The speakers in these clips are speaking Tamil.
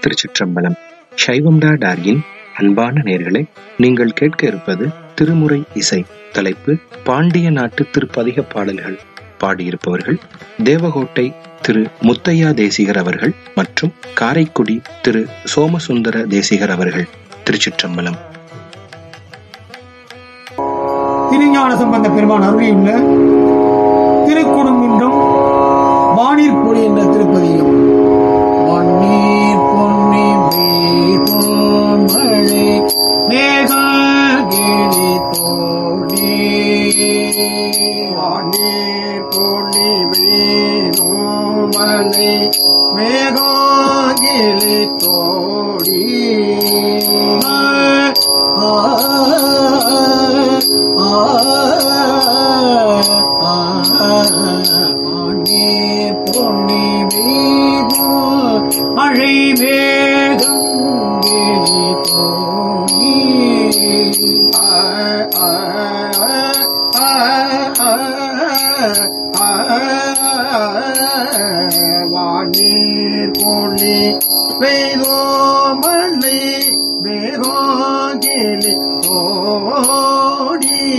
திருச்சிற்றம்பலம் சைவம்டா டார்கின் அன்பான நேர்களே நீங்கள் கேட்க இருப்பது திருமுறை இசை தலைப்பு பாண்டிய நாட்டு திருப்பதிக பாடல்கள் பாடியிருப்பவர்கள் தேவகோட்டை திரு முத்தையா தேசிகர் அவர்கள் மற்றும் காரைக்குடி திரு சோமசுந்தர தேசிகர் அவர்கள் திருச்சிற்றம்பலம் திருஞான சம்பந்த பெருமான் அருளியுள்ள திருக்குடுங்குன்றம் வானீர் பொழி என்ற திருப்பதிகம் வன்னீர் பொன்னி வீபோம் மழை மேகாகிரி தோழி வானீர் பொன்னி வீணோம் மலை மேகாகிரி தோழி ஆ ஆ வானீர் பொன்னி வீணோம் மழை மேகம் கிளி தோழி வானீர் பொன்னி பெய்தோ மலை வேரோகிலி தோடி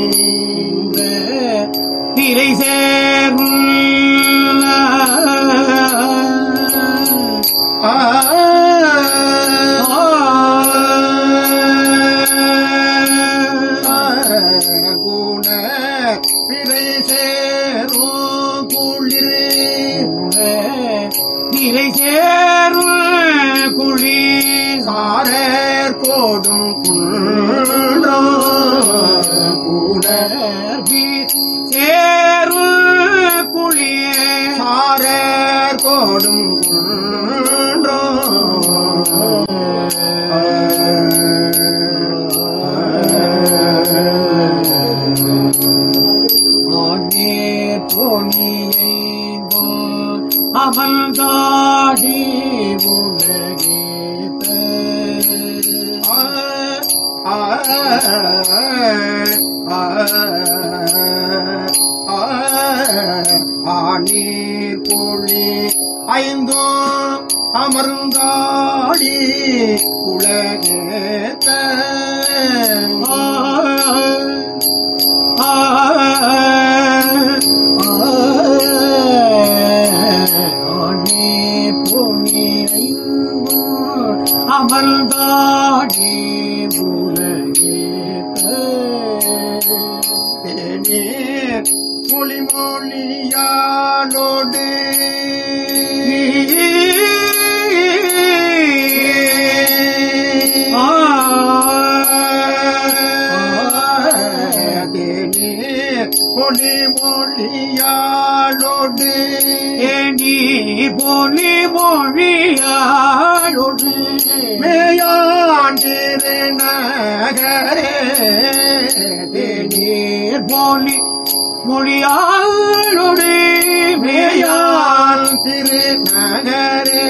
திரை சேர்வுள்ள குண பிறை சேரோ குளிர் திரை சேரும் குழி சாரர் கோடும் குன்றோ குணர் சேரும் குழிய சாரர் கோடும் குன்றோ ஆனேர் பொனியைந்தோ அமர்ந்தாடி உலகேத்த ஆ ஆ ஆ ஆனீர் பொழி ஐந்தோ அமர்ந்தாடி உலகேத்த அமர்ந்தாடி உலகேத்த மொழிமொழியாலோடு பொலி மொழியாளோடு ஏனி பொலி மொழியாளோடு மேயாண்டிரு நகரே தேநீர் பொலி மொழியாளோடு மேயான் திரு நகரே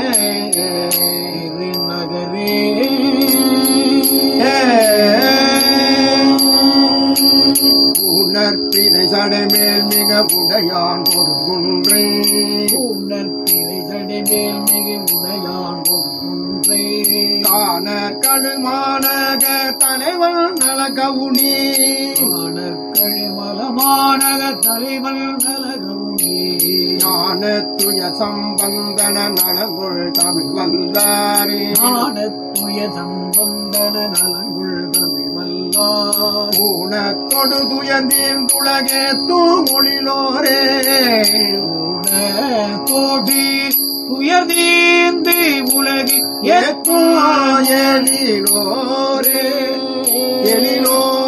உணர்த்தினை சடைமேல் மிக உடையான் கொடுக்குன்றே உணர்த்தினை சடைமேல் மிக உடையான் கொடுக்குன்றே காண கழுமானக தலைவன் நலகவுனி காண கழுமலமானக தலைவன் நலகவுனி ஞான துய சம்பந்தன நலங்குள் தமிழ் வல்லாரே ஞான துய சம்பந்தன நலங்குள் தமிழ் வல்லார் ஊனத்தொடு துயந்தீன் உலகே தூமொழிலோரே ஊனத்தோடி உயர்ந்தீந்து உலகி எத்தோ எழிலோரே எழிலோ